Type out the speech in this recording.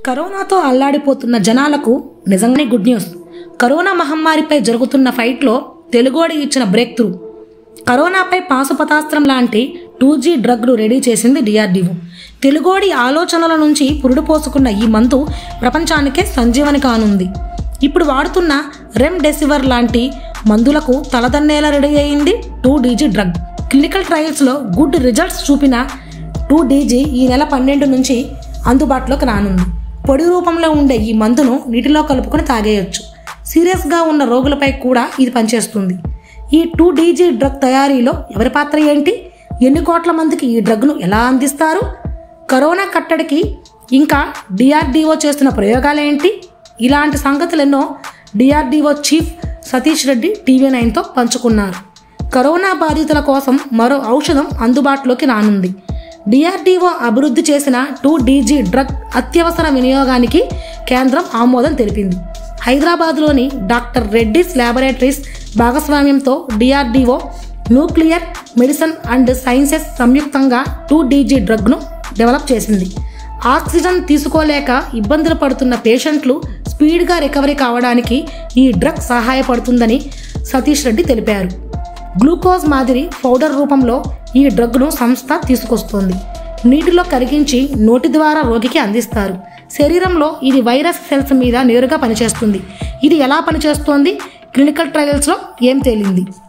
కరోనాతో అల్లాడిపోతున్న జనాలకు నిజంగానే గుడ్ న్యూస్ కరోనా మహమ్మారిపై జరుగుతున్న ఫైట్లో తెలుగోడి ఇచ్చిన బ్రేక్ త్రూ కరోనాపై పాశుపతాస్త్రం లాంటి టూ జీ డ్రగ్ను రెడీ చేసింది డిఆర్డీఓ తెలుగోడి ఆలోచనల నుంచి పురుడు పోసుకున్న ఈ మందు ప్రపంచానికే సంజీవని కానుంది ఇప్పుడు వాడుతున్న రెమ్డెసివర్ లాంటి మందులకు తలదన్నేలా రెడీ అయింది టూ డీజీ డ్రగ్ క్లినికల్ ట్రయల్స్లో గుడ్ రిజల్ట్స్ చూపిన టూ డీజీ ఈ నెల పన్నెండు నుంచి అందుబాటులోకి రానుంది పొడి రూపంలో ఉండే ఈ మందును నీటిలో కలుపుకొని తాగేయొచ్చు సీరియస్గా ఉన్న రోగులపై కూడా ఇది పనిచేస్తుంది ఈ టూ డీజీ డ్రగ్ తయారీలో ఎవరి పాత్ర ఏంటి ఎన్ని కోట్ల మందికి ఈ డ్రగ్ను ఎలా అందిస్తారు కరోనా కట్టడికి ఇంకా డిఆర్డీఓ చేస్తున్న ప్రయోగాలేంటి ఇలాంటి సంగతులెన్నో DRDO chief Satish Reddy TV నైన్తో పంచుకున్నారు కరోనా బాధితుల కోసం మరో ఔషధం అందుబాటులోకి రానుంది డిఆర్డీఓ అభివృద్ధి చేసిన టూ డీజీ డ్రగ్ అత్యవసర వినియోగానికి కేంద్రం ఆమోదం తెలిపింది హైదరాబాద్లోని డాక్టర్ రెడ్డిస్ ల్యాబొరేటరీస్ భాగస్వామ్యంతో DRDO nuclear medicine and sciences సంయుక్తంగా టూ డీజీ డ్రగ్ను డెవలప్ చేసింది ఆక్సిజన్ తీసుకోలేక ఇబ్బందులు పడుతున్న పేషెంట్లు స్పీడ్గా రికవరీ కావడానికి ఈ డ్రగ్ సహాయపడుతుందని సతీష్ రెడ్డి తెలిపారు గ్లూకోజ్ మాదిరి పౌడర్ రూపంలో ఈ డ్రగ్ను సంస్థ తీసుకొస్తోంది నీటిలో కరిగించి నోటి ద్వారా రోగికి అందిస్తారు శరీరంలో ఇది వైరస్ సెల్స్ మీద నేరుగా పనిచేస్తుంది ఇది ఎలా పనిచేస్తోంది క్లినికల్ ట్రయల్స్లో ఏం తేలింది